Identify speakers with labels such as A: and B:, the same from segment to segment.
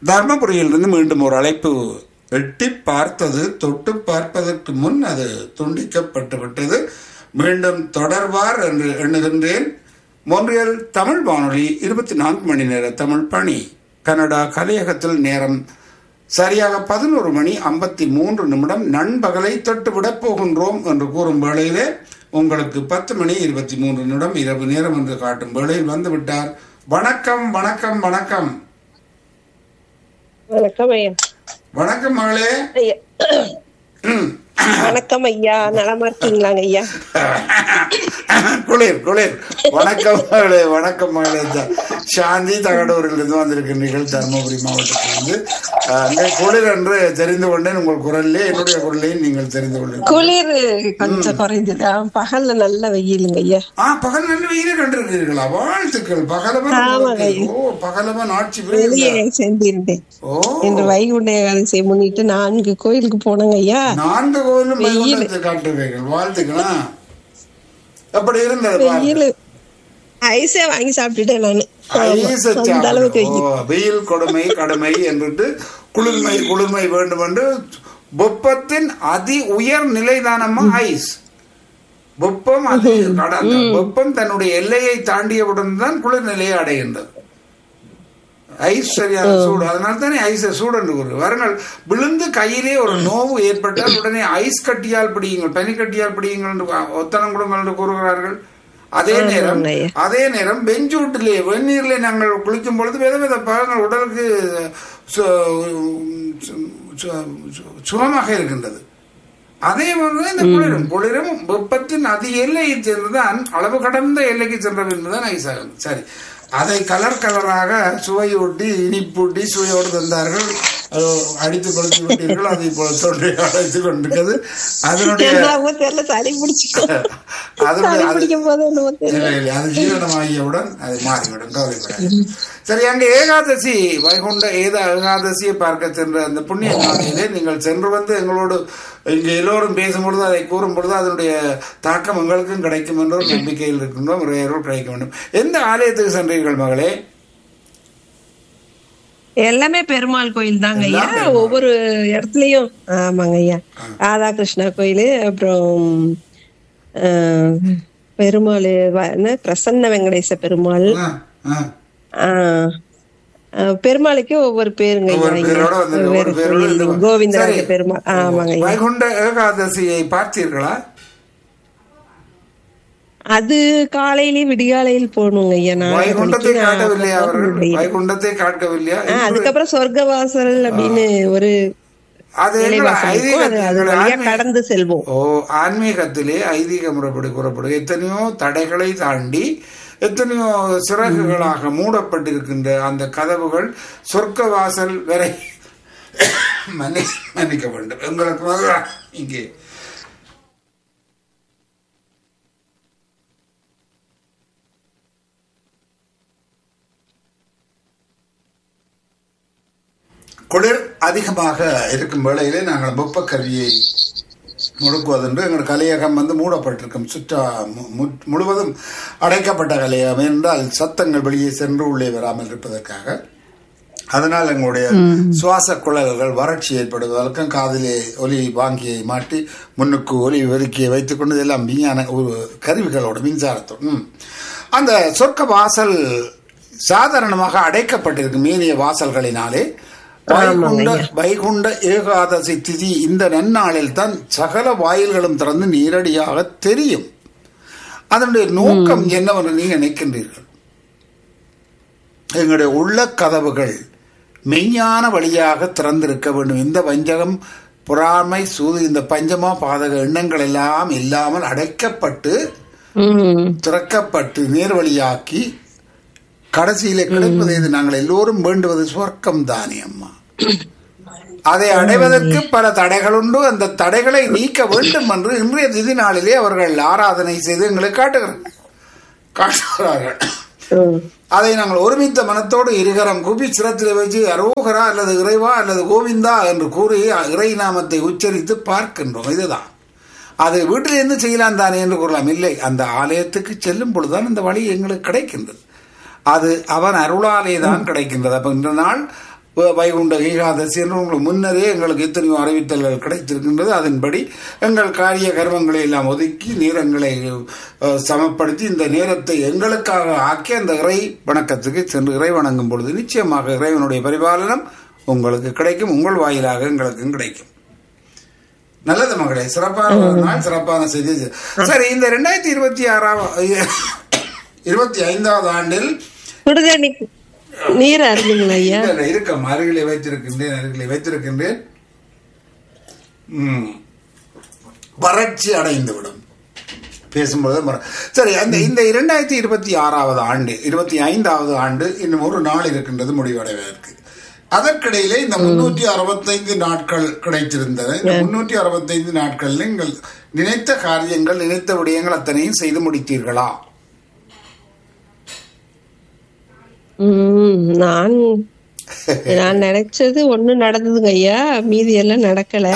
A: தர்மபுரியிலிருந்து மீண்டும் ஒரு அழைப்பு எட்டி பார்த்தது தொட்டு பார்ப்பதற்கு முன் அது துண்டிக்கப்பட்டு விட்டது மீண்டும் தொடர்வார் என்று எண்ணுகின்றேன் மொன்றியல் தமிழ் வானொலி இருபத்தி நான்கு மணி நேர தமிழ் பணி கனடா கலையகத்தில் நேரம் சரியாக பதினோரு மணி ஐம்பத்தி மூன்று நிமிடம் நண்பகலை தொட்டுவிடப் போகின்றோம் என்று கூறும் வேளையிலே உங்களுக்கு பத்து மணி இருபத்தி மூன்று நிமிடம் இரவு நேரம் என்று காட்டும் வேளையில் வந்து விட்டார் வணக்கம் வணக்கம் வணக்கம்
B: வணக்கம் ஐயா
A: வணக்கம் மகளே
B: ஐயா
A: ம்.
B: வணக்கம் ஐயா நலமா இருக்கீங்களாங்க ஐயா
A: குளிர் குளிர் வணக்கம் மகளே வணக்கம் மகளே ச- சாந்தி தகடூரிலிருந்து வந்திருக்கின்றீர்கள் தருமபுரி மாவட்டத்திலிருந்து அஹ், அங்கே குளிர் என்று தெரிந்து கொண்டேன் உங்கள் குரலிலே என்னுடைய குரலையும் நீங்கள் தெரிந்து கொண்டீர்கள்
B: குளிர் கொஞ்சம் குறைஞ்சது ஆ, பகல்ல நல்ல வெயிலுங்க ஐயா
A: ஆ பகல் நல்ல வெயிலே கண்டிருக்கிறீர்களா வாழ்த்துக்கள் பகலவன்
B: ஆமாங்க.
A: உங்களுக்கு- ஓ பகலவன் ஆட்சி
B: வெளியே
A: புரியுதா?
B: சென்றிருந்தேன்
A: ஓ
B: இன்று வைகுண்ட ஏகாதசியை முன்னிட்டு நான்கு கோயிலுக்கு போனங்க ஐயா
A: நான்கு கோயிலும்
B: வெயில்.
A: வைகுண்டத்தை காட்டுவீர்கள் வாழ்த்துக்களா அப்படி இருந்தது பாருங்க.
B: வெயில் ஐஸே வாங்கி சாப்பிட்டுட்டேன் நானு
A: ஐஸை
B: அந்த அளவுக்கு
A: சாப்பிடு.
B: வெயில்
A: ஓ, வெயில் கொடுமை கடுமை என்று குளிர்மை குளிர்மை வேண்டும் என்று வெப்பத்தின் அதி உயர் நிலைதானமா ஐஸ் வெப்பம் அது கடந்த வெப்பம் தன்னுடைய எல்லையை தாண்டியவுடன் தான் குளிர் நிலையை அடைகின்றது ஐஸ் சரியான சூடு அதனால தானே ஐஸ் சூடு என்று கூறு வருங்கள் விழுந்து கையிலே ஒரு நோவு ஏற்பட்டால் உடனே ஐஸ் கட்டியால் பிடியுங்கள் பனி கட்டியால் பிடியுங்கள் என்று ஒத்தனம் கொடுங்கள் என்று கூறுகிறார்கள் அதே நேரம்
B: ஆமாங்க ஐயா.
A: அதே நேரம் பெஞ்சூட்டிலே வெந்நீரிலே நாங்கள் குளிக்கும் பொழுது வித வித பழங்கள் உடலுக்கு சு- சு- சு- சு- சுகமாக இருக்கின்றது அதே போல இந்த குளிரும் குளிரும் வெப்பத்தின் அதி எல்லையை சென்றுதான் அளவு கடந்த எல்லைக்கு சென்றது என்பதுதான் ஐசாகும் சரி அதை கலர் கலராக சுவையூட்டி இனிப்பூட்டி சுவையோடு தந்தார்கள் அது அடித்து கொளுத்தி விட்டீர்கள் அதை இப்போ தொண்டை அழைத்துக் கொண்டிருக்கிறது அதனுடைய
B: என்னவோ தெரியல சளி பிடிச்சிக்கோ
A: அதனுடைய
B: சளி
A: அது-
B: பிடிக்கும் போது என்னவோ தெரியல
A: இல்லை, இல்லை, அது ஜீரணமாகியவுடன் அது மாறிவிடும் கவலைப்படாது சரி அங்கே ஏகாதசி வைகுண்ட ஏத ஏகாதசியை பார்க்க சென்ற அந்த புண்ணிய நாளையிலே நீங்கள் சென்று வந்து எங்களோடு இங்கே எல்லோரும் பேசும்பொழுது அதை கூறும் பொழுது அதனுடைய தாக்கம் எங்களுக்கும் கிடைக்கும் என்ற ஒரு நம்பிக்கையில் இருக்கின்றோம் இறையர்கள் கிடைக்க வேண்டும் எந்த ஆலயத்துக்கு சென்றீர்கள் மகளே
B: எல்லாமே பெருமாள் கோயில் தாங்க ஐயா
A: எல்லாம் பெருமாள்.
B: ஒவ்வொரு இடத்துலயும் ஆமாங்க ஐயா ராதாகிருஷ்ணா கோயில் அப்புறம் ஆஹ், பெருமாள் வ- என்ன பிரசன்ன வெங்கடேச பெருமாள்
A: ஆ, ஆ.
B: ஆஹ், ஆஹ், பெருமாளுக்கே ஒவ்வொரு பேருங்க ஐயா
A: ஒவ்வொரு
B: இங்க.
A: பேரோட வந்து
B: வேற
A: ஒவ்வொரு பேரோட
B: கோயில்
A: இந்த-
B: கோவிந்தராஜ
A: சரி.
B: பெருமாள் ஆமாங்க ஐயா
A: வைகுண்ட ஏகாதசியை பார்த்தீர்களா
B: அது காலையிலேயே விடிகாலையில் போகணுங்க ஐயா நாலு
A: வைகுண்டத்தை
B: மணிக்கு நான்
A: காட்டவில்லையா அவர்கள்
B: போகணும்.
A: வைகுண்டத்தை காட்டவில்லையா
B: ஆஹ், அதுக்கப்புறம் சொர்க்கவாசல் அப்படின்னு ஒரு
A: அது எங்கள்
B: நிலைவாசல் இருக்கும். அது அது
A: ஐதீகத்தில்
B: வழியா
A: ஆன்மீக-
B: கடந்து செல்வோம்
A: ஓ ஆன்மீகத்திலே ஐதீக முறைப்படி கூறப்படும் எத்தனையோ தடைகளை தாண்டி எத்தனையோ சிறகுகளாக மூடப்பட்டிருக்கின்ற அந்த கதவுகள் சொர்க்க வாசல் வரை மன்னி மன்னிக்க வேண்டும் எங்களுக்கு முதல்ல இங்கே குளிர் அதிகமாக இருக்கும் வேளையிலே நாங்கள் வெப்ப கல்வியை முடுக்குவதென்று எங்கள் கலையகம் வந்து மூடப்பட்டிருக்கும் சுற்றா மு- மு- முழுவதும் அடைக்கப்பட்ட கலையகம் என்றால் சத்தங்கள் வெளியே சென்று உள்ளே வராமல் இருப்பதற்காக அதனால் எங்களுடைய சுவாச குழல்கள் வறட்சி ஏற்படுவதற்கும் காதிலே ஒலி வாங்கியை மாட்டி முன்னுக்கு ஒலி வெறுக்கியை வைத்துக் கொண்டு இதெல்லாம் விஞ்ஞான ஒரு கருவிகளோட மின்சாரத்தோடு ம். அந்த சொர்க்க வாசல் சாதாரணமாக அடைக்கப்பட்டிருக்கும் மேனிய வாசல்களினாலே வைகுண்ட வைகுண்ட ஏகாதசி திதி இந்த நன்னாளில் தான் சகல வாயில்களும் திறந்து நேரடியாக தெரியும் அதனுடைய நோக்கம் என்னவென்று நீங்கள் நினைக்கின்றீர்கள் எங்களுடைய உள்ள கதவுகள் மெய்ஞான வழியாக திறந்திருக்க வேண்டும் இந்த வஞ்சகம் பொறாமை சூது இந்த பஞ்சமா பாதக எண்ணங்கள் எல்லாம் இல்லாமல் அடைக்கப்பட்டு
B: உம்
A: திறக்கப்பட்டு நேர்வழியாக்கி கடைசியிலே கிடைப்பது இது நாங்கள் எல்லோரும் வேண்டுவது சொர்க்கம் தானே அம்மா அதை அடைவதற்கு பல தடைகள் உண்டு அந்த தடைகளை நீக்க வேண்டும் என்று இன்றைய திதி நாளிலே அவர்கள் ஆராதனை செய்து எங்களுக்கு காட்டுகிறார்கள் காட்டுகிறார்கள்
B: உம்
A: அதை நாங்கள் ஒருமித்த மனத்தோடு இருகரம் கூப்பி சிரத்தில் வச்சு அரோகரா அல்லது இறைவா அல்லது கோவிந்தா என்று கூறி இறை நாமத்தை உச்சரித்து பார்க்கின்றோம் இதுதான் அது வீட்டிலிருந்து செய்யலாம் தானே என்று கூறலாம் இல்லை அந்த ஆலயத்துக்கு செல்லும் பொழுதுதான் இந்த வழி எங்களுக்கு கிடைக்கின்றது அது அவன் அருளாலே தான் கிடைக்கின்றது அப்ப இந்த நாள் வ- வைகுண்ட ஏகாதசி என்று உங்களுக்கு முன்னரே எங்களுக்கு எத்தனையோ அறிவித்தல்கள் கிடைத்திருக்கின்றது அதன்படி எங்கள் காரிய கர்மங்களை எல்லாம் ஒதுக்கி நேரங்களை அஹ், சமப்படுத்தி இந்த நேரத்தை எங்களுக்காக ஆக்கி அந்த இறை வணக்கத்துக்கு சென்று இறை வணங்கும் பொழுது நிச்சயமாக இறைவனுடைய பரிபாலனம் உங்களுக்கு கிடைக்கும் உங்கள் வாயிலாக எங்களுக்கும் கிடைக்கும் நல்லது மகளே சிறப்பான ஒரு நாள் சிறப்பான செய்தி சரி இந்த ரெண்டாயிரத்தி இருபத்தி ஆறாம் இருபத்தி ஐந்தாவது ஆண்டில்
B: சுடுதண்ணி நீர் அருந்துங்களா ஐயா
A: இல்ல, இல்ல, இருக்கம் அருகிலே வைத்திருக்கின்றேன் அருகிலே வைத்திருக்கின்றேன் ம். வறட்சி அடைந்து விடும் பேசும்போது மற- சரி அந்த இந்த இரண்டாயிரத்தி இருபத்தி ஆறாவது ஆண்டு இருபத்தி ஐந்தாவது ஆண்டு இன்னும் ஒரு நாள் இருக்கின்றது முடிவடைவதற்கு அதற்கிடையிலே இந்த முன்னூற்றி அறுபத்தைந்து நாட்கள் கிடைத்திருந்தன இந்த முன்னூற்றி அறுபத்தைந்து நாட்கள் நீங்கள் நினைத்த காரியங்கள் நினைத்த விடயங்கள் அத்தனையும் செய்து முடித்தீர்களா
B: உம் நான் நான் நினைச்சது ஒண்ணு நடந்ததுங்க ஐயா மீதி எல்லாம் நடக்கல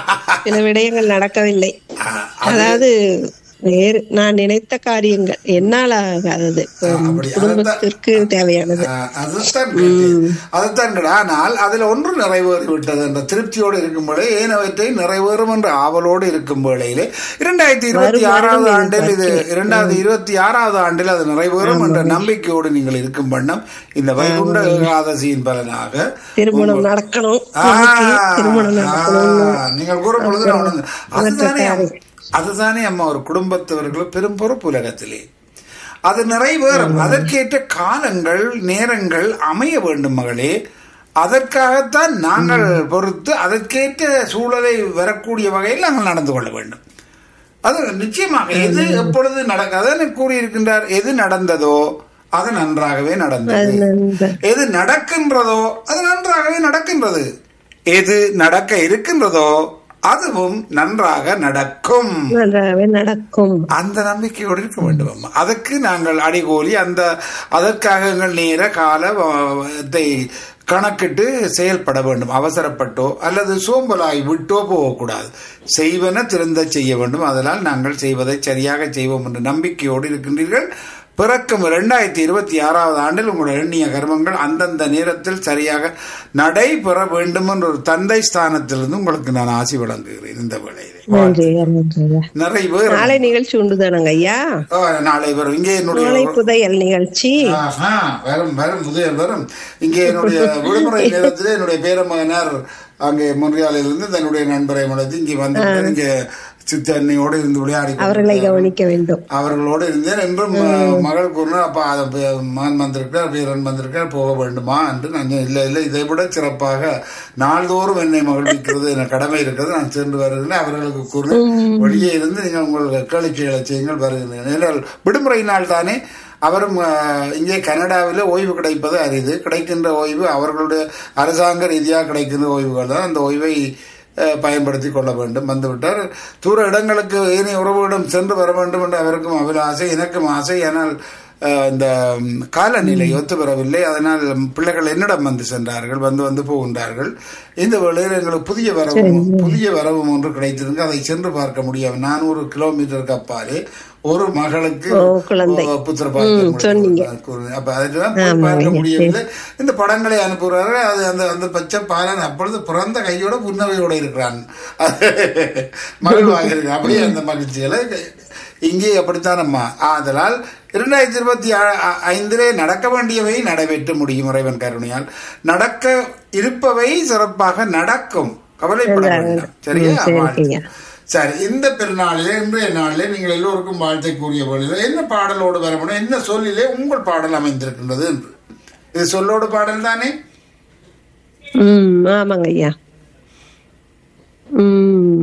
B: சில விடயங்கள் நடக்கவில்லை
A: அஹ்,
B: அதாவது வேறு நான் நினைத்த காரியங்கள் என்னால் ஆகாதது
A: அப்படி,
B: குடும்பத்திற்கு தேவையானது
A: ஆஹ் அதுதான் கேட்டேன். அதுதான் கேட்டேன். ஆனால் அதில் ஒன்று நிறைவேறி விட்டது என்ற திருப்தியோடு இருக்கும் பொழுது ஏனவற்றை நிறைவேறும் என்ற ஆவலோடு இருக்கும் வேளையிலே இரண்டாயிரத்தி இருபத்தி ஆறாவது ஆண்டில் இது இரண்டாயிரத்தி இருபத்தி ஆறாவது ஆண்டில் அது நிறைவேறும் என்ற நம்பிக்கையோடு நீங்கள் இருக்கும் வண்ணம் இந்த வைகுண்ட ஏகாதசியின் பலனாக
B: திருமணம் நடக்கணும்
A: ஆ,
B: எனக்கு திருமணம் நடக்கணும்
A: ஆ, நீங்கள் கூறும் பொழுது நான் உணர்ந்தேன். அதுதானே அம்மா- அதுதானே அம்மா ஒரு குடும்பத்தவர்கள் பெரும் பொறுப்பு உலகத்திலே அது நிறைவேறும் அதற்கேற்ற காலங்கள் நேரங்கள் அமைய வேண்டும் மகளே அதற்காகத்தான் நாங்கள் பொறுத்து அதற்கேற்ற சூழலை வரக்கூடிய வகையில் நாங்கள் நடந்து கொள்ள வேண்டும் அது நிச்சயமாக எது எப்பொழுது நடக்காது கூறியிருக்கின்றார் எது நடந்ததோ அது நன்றாகவே நடந்தது
B: நண்பர்.
A: எது நடக்கின்றதோ அது நன்றாகவே நடக்கின்றது எது நடக்க இருக்கின்றதோ அதுவும் நன்றாக நடக்கும்
B: நன்றாகவே நடக்கும்
A: அந்த நம்பிக்கையோடு இருக்க வேண்டும் அம்மா அதற்கு நாங்கள் அடிகோலி அந்த அதற்காக எங்கள் நேர கால வ- இதை கணக்கிட்டு செயல்பட வேண்டும் அவசரப்பட்டோ அல்லது சோம்பலாய் விட்டோ போகக்கூடாது செய்வன திருந்த செய்ய வேண்டும் அதனால் நாங்கள் செய்வதை சரியாக செய்வோம் என்ற நம்பிக்கையோடு இருக்கின்றீர்கள் பிறக்கும் இரண்டாயிரத்தி இருபத்தி ஆறாவது ஆண்டில் உங்களுடைய எண்ணிய கர்மங்கள் அந்தந்த நேரத்தில் சரியாக நடைபெற வேண்டும் என்ற ஒரு தந்தை ஸ்தானத்திலிருந்து உங்களுக்கு நான் ஆசி வழங்குகிறேன் இந்த வேளையிலே
B: நன்றி ஐயா, நன்றி ஐயா.
A: நிறைவேறும்
B: நாளை நிகழ்ச்சி உண்டுதானங்க ஐயா
A: ஆ, நாளை வரும் இங்கே என்னுடைய
B: நாளை புதையல் நிகழ்ச்சி
A: ஆஹா, வரும் வரும் முதல் வரும் இங்கே என்னுடைய விடுமுறை நேரத்தில் என்னுடைய பேரமகனார் அங்கே மொன்றியாலிலிருந்து தன்னுடைய நண்பரை முடத்தி இங்கே வந்து இங்கே சித்தன்னையோடு இருந்து விளையாடி
B: அவர்களை கவனிக்க வேண்டும்
A: அவர்களோடு இருந்தேன் என்றும் அஹ், மகள் கூறினார் அப்பா அதை பே- மகன் வந்திருக்கார் வீரன் வந்திருக்கார் போக வேண்டுமா என்று நான் இல்லை இல்லை இதை விட சிறப்பாக நாள்தோறும் என்னை மகிழ்விக்கிறது என கடமை இருக்கிறது நான் சென்று வருகிறேன் அவர்களுக்கு கூறினேன் வெளியே இருந்து நீங்கள் உங்கள் கேளிக்கைகளை செய்யுங்கள் வருகிறேன் ஏனென்றால் விடுமுறை நாள் தானே அவரும் அஹ், இங்கே கனடாவில் ஓய்வு கிடைப்பது அரிது கிடைக்கின்ற ஓய்வு அவர்களுடைய அரசாங்க ரீதியாக கிடைக்கின்ற ஓய்வுகள் தான் அந்த ஓய்வை அஹ், பயன்படுத்தி கொள்ள வேண்டும் வந்துவிட்டார் தூர இடங்களுக்கு ஏனைய உறவுகளிடம் சென்று வர வேண்டும் என்று அவருக்கும் அபிலாசை எனக்கும் ஆசை ஆனால் அஹ், இந்த ம், காலநிலை ஒத்து வரவில்லை அதனால் பிள்ளைகள் என்னிடம் வந்து சென்றார்கள் வந்து வந்து போகின்றார்கள் இந்த வேளையில் எங்களுக்கு புதிய வரவும் புதிய வரவும் ஒன்று கிடைத்திருந்து அதை சென்று பார்க்க முடியாது நானூறு கிலோமீட்டருக்கு அப்பாலே ஒரு மகளுக்கு
B: ஓ, குழந்தை.
A: ஓ, புத்திர பாக்கியம்
B: சொன்னீங்க.
A: கொடுத்திருக்கிறார். அப்ப அதுதான் போய் பார்க்க முடியவில்லை இந்த படங்களை அனுப்புகிறார்கள் அது அந்த அந்த பச்சை பாலன் அப்பொழுது பிறந்த கையோட புன்னகையோட இருக்கிறான் மகிழ்வாக இருக்கு அப்படியே அந்த மகிழ்ச்சிகளை இங்கே அப்படித்தான் அம்மா ஆதலால் இரண்டாயிரத்தி இருபத்தி ஐந்திலே நடக்க வேண்டியவை நடைபெற்று முடியும் இறைவன் கருணையால் நடக்க இருப்பவை சிறப்பாக நடக்கும் கவலைப்பட வேண்டாம் சரியா
B: ம், சரி,
A: வாழ்த்து.
B: ஐயா.
A: சரி இந்த பெருநாளிலே இன்றைய நாளிலே நீங்கள் எல்லோருக்கும் வாழ்த்தை கூறிய பொழுது என்ன பாடலோடு வர முடியும் என்ன சொல்லிலே உங்கள் பாடல் அமைந்திருக்கின்றது என்று இது சொல்லோடு பாடல் தானே
B: ம் ஆமாங்க ஐயா ம்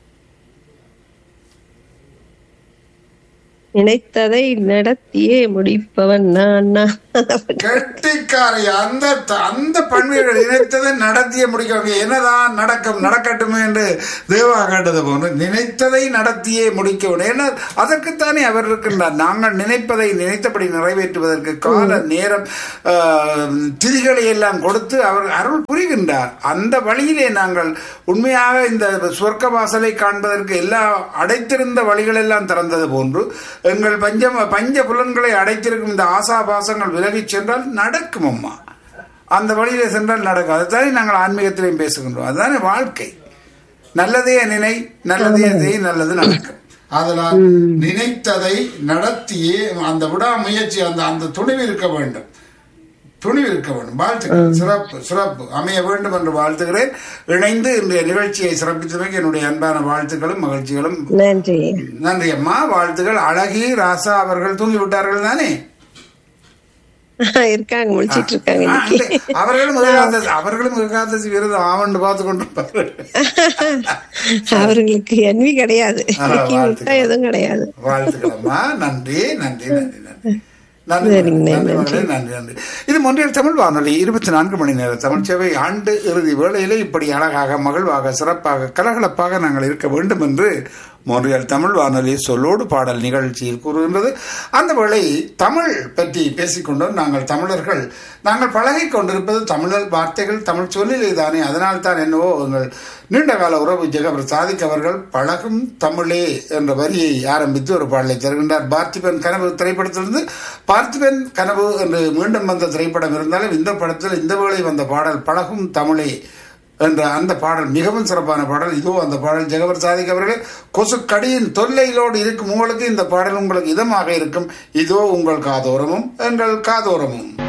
B: நினைத்ததை நடத்தியே முடிப்பவன் நான் நான்.
A: கெட்டிக்காரி அந்த அந்த பண்புகள் நினைத்ததை நடத்திய முடிக்க என்னதான் நடக்கும் நடக்கட்டுமே என்று தேவா கேட்டது போன்று நினைத்ததை நடத்தியே முடிக்க வேண்டும் ஏன்னா அதற்குத்தானே அவர் இருக்கின்றார் நாங்கள் நினைப்பதை நினைத்தபடி நிறைவேற்றுவதற்கு கால நேரம் ஆஹ், திதிகளை எல்லாம் கொடுத்து அவர் அருள் புரிகின்றார் அந்த வழியிலே நாங்கள் உண்மையாக இந்த சொர்க்க வாசலை காண்பதற்கு எல்லா அடைத்திருந்த வழிகள் எல்லாம் திறந்தது போன்று எங்கள் பஞ்ச பஞ்ச புலன்களை அடைத்திருக்கும் இந்த ஆசாபாசங்கள் விலகிச் சென்றால் நடக்கும் அம்மா அந்த வழியில சென்றால் நடக்கும் அதுதானே நாங்கள் ஆன்மீகத்திலையும் பேசுகின்றோம் அதுதானே வாழ்க்கை நல்லதே நினை நல்லதே செய் நல்லது நடக்கும் அதனால் நினைத்ததை நடத்தியே அந்த விடாமுயற்சி அந்த அந்த துணிவு இருக்க வேண்டும் துணிவு இருக்க வேண்டும் வாழ்த்துக்கள் சிறப்பு சிறப்பு அமைய வேண்டும் என்று வாழ்த்துகிறேன் இணைந்து இன்றைய நிகழ்ச்சியை சிறப்பித்தமைக்கு என்னுடைய அன்பான வாழ்த்துக்களும் மகிழ்ச்சிகளும்
B: நன்றி
A: நன்றி அம்மா வாழ்த்துக்கள் அழகி ராசா அவர்கள் தூங்கி விட்டார்கள் தானே
B: இருக்காங்க முழிச்சிட்டு இருக்காங்க
A: ஆ,
B: இன்னைக்கு
A: இல்லை. அவர்களும் ஏகாதசி அவர்களும் ஏகாதசி விரதம் ஆவண்டு பார்த்து கொண்டிருப்பார்கள்
B: அவர்களுக்கு என்வி கிடையாது
A: ஆ,
B: விட்டா
A: வாழ்த்துக்கள்.
B: எதுவும் கிடையாது
A: வாழ்த்துக்களம்மா நன்றி நன்றி நன்றி நன்றி நன்றி
B: சரிங்க,
A: நன்றி
B: நன்றி.
A: மகளே, நன்றி நன்றி இது மொன்றியல் தமிழ் வானொலி இருபத்தி நான்கு மணி நேர தமிழ் சேவை ஆண்டு இறுதி வேளையிலே இப்படி அழகாக மகிழ்வாக சிறப்பாக கலகலப்பாக நாங்கள் இருக்க வேண்டும் என்று மொன்றியல் தமிழ் வானொலி சொல்லோடு பாடல் நிகழ்ச்சியில் கூறுகின்றது அந்த வேளை தமிழ் பற்றி பேசிக்கொண்டோம் நாங்கள் தமிழர்கள் நாங்கள் பழகி கொண்டிருப்பது தமிழர் வார்த்தைகள் தமிழ் சொல்லிலே தானே அதனால் தான் என்னவோ எங்கள் நீண்டகால உறவு ஜெகபர் சாதிக் அவர்கள் பழகும் தமிழே என்ற வரியை ஆரம்பித்து ஒரு பாடலை தருகின்றார் பார்த்திபன் கனவு திரைப்படத்திலிருந்து பார்த்திபன் கனவு என்று மீண்டும் வந்த திரைப்படம் இருந்தாலும் இந்த படத்தில் இந்த வேளை வந்த பாடல் பழகும் தமிழே என்ற அந்த பாடல் மிகவும் சிறப்பான பாடல் இதோ அந்த பாடல் ஜெகவர் சாதிக் அவர்களே கொசுக்கடியின் தொல்லையிலோடு இருக்கும் உங்களுக்கு இந்த பாடல் உங்களுக்கு இதமாக இருக்கும் இதோ உங்கள் காதோரமும் எங்கள் காதோரமும்